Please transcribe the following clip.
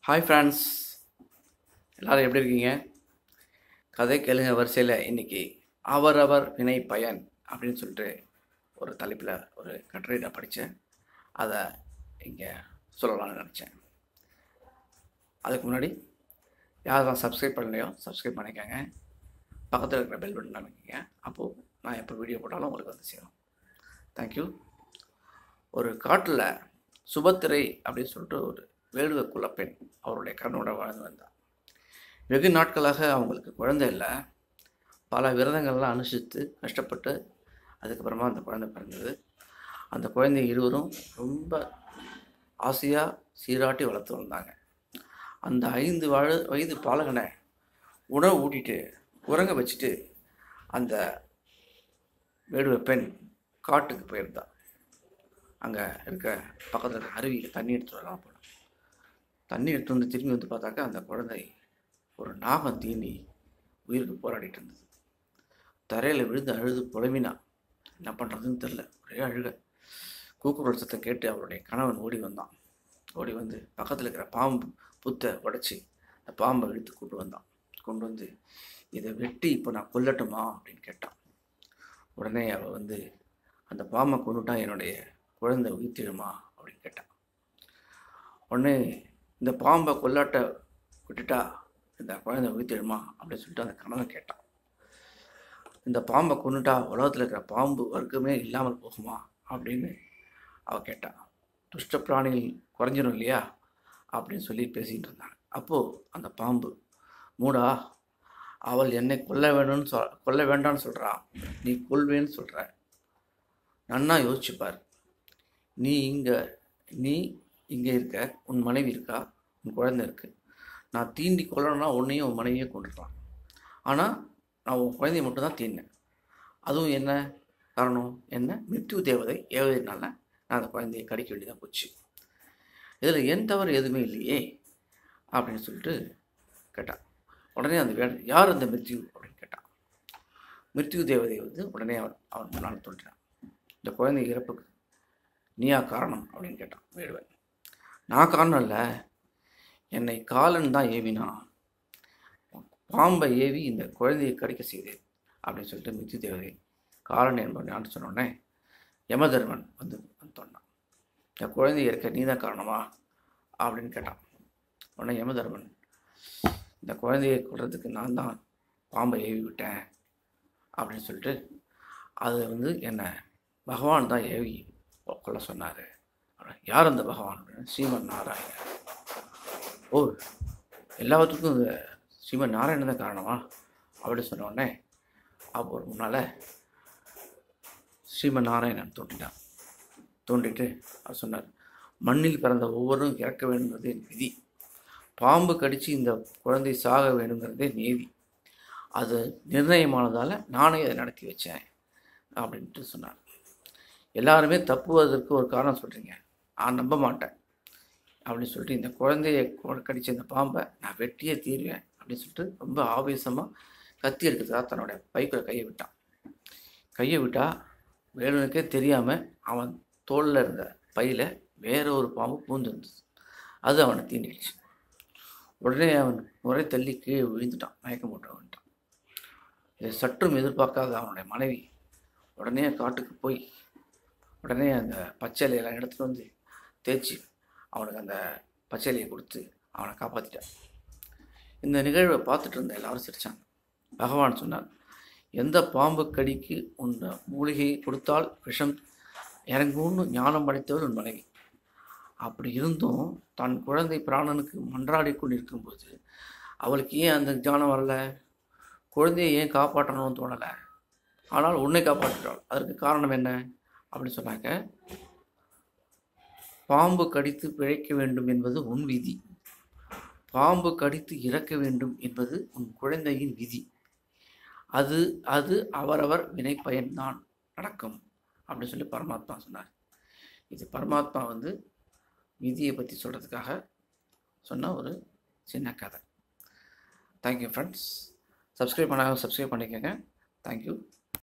hi friends எல்லோரும் எப்படி இருக்கீங்க கதை கேளுங்க வரிசையில் இன்றைக்கி அவரவர் வினை பயன் அப்படின்னு சொல்லிட்டு ஒரு தலைப்பில் ஒரு கட்டுரை நான் படித்தேன் அதை இங்கே சொல்லலாம்னு நினச்சேன் அதுக்கு முன்னாடி யாரெல்லாம் சப்ஸ்கிரைப் பண்ணலையோ சப்ஸ்கிரைப் பண்ணிக்கோங்க பக்கத்தில் இருக்கிற பெல் பட்டன் அமைக்கிங்க அப்போது நான் எப்போ வீடியோ போட்டாலும் உங்களுக்கு வந்து சேரும் தேங்க்யூ ஒரு காட்டில் சுபத்திரை அப்படின்னு சொல்லிட்டு ஒரு வேடுவ குலப்பெண் அவருடைய கண்ணோட வாழ்ந்து வந்தார் வெகு நாட்களாக அவங்களுக்கு குழந்தை இல்லை பல விரதங்கள்லாம் அனுஷ்டித்து கஷ்டப்பட்டு அதுக்கப்புறமா அந்த குழந்தை பிறந்தது அந்த குழந்தை இருவரும் ரொம்ப ஆசையாக சீராட்டி வளர்த்து வந்தாங்க அந்த ஐந்து வாழ வயது பாலகனை உணவு ஊட்டிட்டு உறங்க வச்சுட்டு அந்த வேடுவ பெண் காட்டுக்கு போயிருந்தா அங்கே இருக்க பக்கத்தில் இருக்க அருவியில் தண்ணி எடுத்துட்டு வரலாம் போனோம் தண்ணி எடுத்து வந்து திரும்பி வந்து பார்த்தாக்கா அந்த குழந்தை ஒரு நாகம் தீண்டி உயிருக்கு போராடிட்டு இருந்தது தரையில் விழுந்து அழுது புலம்பினா என்ன பண்ணுறதுன்னு தெரில ஒரே அழுக கூக்குரல் சத்தம் கேட்டு அவருடைய கணவன் ஓடி வந்தான் ஓடி வந்து பக்கத்தில் இருக்கிற பாம்பு புத்தை உடச்சி அந்த பாம்பை இழுத்து கூட்டு வந்தான் கொண்டு வந்து இதை வெட்டி இப்போ நான் கொல்லட்டுமா அப்படின்னு கேட்டான் உடனே அவள் வந்து அந்த பாம்பை கொண்டுட்டா என்னுடைய குழந்தை உயிர்த்திடுமா அப்படின்னு கேட்டான் உடனே இந்த பாம்பை கொல்லாட்ட விட்டுட்டா இந்த குழந்தை உயிர்த்திடுமா அப்படின்னு சொல்லிட்டு அந்த கணவன் கேட்டான் இந்த பாம்பை கொண்டுட்டா உலகத்தில் இருக்கிற பாம்பு வர்க்கமே இல்லாமல் போகுமா அப்படின்னு அவ கேட்டான் துஷ்ட பிராணிகள் குறைஞ்சிடும் இல்லையா அப்படின்னு சொல்லி பேசிகிட்டு இருந்தாங்க அப்போது அந்த பாம்பு மூடா அவள் என்னை கொல்ல வேணும்னு சொல் கொல்ல வேண்டாம்னு சொல்கிறா நீ கொல்வேன்னு சொல்கிற நன்னா யோசிச்சுப்பார் நீ இங்கே நீ இங்கே இருக்க உன் மனைவி இருக்கா உன் குழந்தை இருக்கு நான் தீண்டி கொல்லணும்னா உன்னையும் உன் மனைவியை கொண்டுட்டான் ஆனால் நான் உன் குழந்தைய மட்டும் தான் தீண்டினேன் அதுவும் என்ன காரணம் என்ன மிருத்யு தேவதை ஏவதனால நான் அந்த குழந்தையை கடிக்க வேண்டியதாக போச்சு இதில் என் தவறு எதுவுமே இல்லையே அப்படின்னு சொல்லிட்டு கேட்டான் உடனே அந்த வேட யார் அந்த மிருத்யு அப்படின்னு கேட்டான் மிருத்யு தேவதை வந்து உடனே அவன் அவன் முன்னால் தோன்றினான் இந்த குழந்தை இறப்புக்கு நீயா காரணம் அப்படின்னு கேட்டான் வேடுவன் நான் காரணம் இல்லை என்னை காலன் தான் ஏவினான் பாம்பை ஏவி இந்த குழந்தையை கடிக்க செய்தேன் அப்படின்னு சொல்லிட்டு மிருத்யு தேவதை காலன் என்பவன் நான் சொன்னோடனே யமதர்மன் வந்து வந்து சொன்னான் இந்த குழந்தை இருக்க நீ தான் காரணமா அப்படின்னு கேட்டான் உடனே யமதர்மன் இந்த குழந்தையை கொள்றதுக்கு நான் தான் பாம்பை ஏவி விட்டேன் அப்படின்னு சொல்லிட்டு அது வந்து என்னை பகவான் தான் ஏவி கொள்ள சொன்னார் யார் அந்த பகவான் அப்படின்னு ஸ்ரீமன் நாராயணன் ஓ எல்லாத்துக்கும் இந்த ஸ்ரீமன் நாராயணன் தான் காரணமா அப்படின்னு சொன்ன உடனே அப்போ ஒரு முன்னால் ஸ்ரீமன் நாராயணன் தோன்றினான் தோன்றிட்டு அவர் சொன்னார் மண்ணில் பிறந்த ஒவ்வொருவரும் இறக்க வேண்டுங்கிறது என் விதி பாம்பு கடித்து இந்த குழந்தை சாக வேணுங்கிறதே நீதி அது நிர்ணயமானதால் நானே அதை நடத்தி வச்சேன் அப்படின்ட்டு சொன்னார் எல்லாருமே தப்புவதற்கு ஒரு காரணம் சொல்கிறீங்க நான் நம்ப மாட்டேன் அப்படின்னு சொல்லிட்டு இந்த குழந்தைய கடித்த இந்த பாம்பை நான் வெட்டியே தீருவேன் அப்படின்னு சொல்லிட்டு ரொம்ப ஆவேசமாக கத்தி எடுக்கிறதுக்காக தன்னுடைய பைக்குள்ள கையை விட்டான் கையை விட்டால் வேணுனுக்கே தெரியாமல் அவன் தோளில் இருந்த பையில் வேற ஒரு பாம்பு பூந்து இருந்தது அது அவனை தீண்டிடுச்சு உடனே அவன் முறை தள்ளி கீழே விழுந்துட்டான் மயக்கம் போட்டு வந்துட்டான் இதை சற்றும் எதிர்பார்க்காத அவனுடைய மனைவி உடனே காட்டுக்கு போய் உடனே அந்த பச்சை இலையெல்லாம் எடுத்துகிட்டு வந்து தேய்ச்சி அவனுக்கு அந்த பச்சை இலையை கொடுத்து அவனை காப்பாற்றிட்டான் இந்த நிகழ்வை பார்த்துட்டு இருந்த எல்லாரும் சிரிச்சாங்க பகவான் சொன்னார் எந்த பாம்பு கடிக்கு உன் மூலிகை கொடுத்தால் விஷம் இறங்கும்னு ஞானம் படைத்தவர் உன் மனைவி அப்படி இருந்தும் தன் குழந்தை பிராணனுக்கு மன்றாடி கொண்டு இருக்கும்போது அவளுக்கு ஏன் அந்த ஞானம் வரல குழந்தையை ஏன் காப்பாற்றணும்னு தோணலை ஆனால் உன்னை காப்பாற்றிட்டாள் அதற்கு காரணம் என்ன அப்படின்னு சொன்னாக்க பாம்பு கடித்து பிழைக்க வேண்டும் என்பது உன் விதி பாம்பு கடித்து இறக்க வேண்டும் என்பது உன் குழந்தையின் விதி அது அது அவரவர் வினை பயன்தான் நடக்கும் அப்படின்னு சொல்லி பரமாத்மா சொன்னார் இது பரமாத்மா வந்து விதியை பற்றி சொல்கிறதுக்காக சொன்ன ஒரு சின்ன கதை தேங்க்யூ ஃப்ரெண்ட்ஸ் சப்ஸ்கிரைப் பண்ணாங்க சப்ஸ்கிரைப் பண்ணிக்கோங்க தேங்க்யூ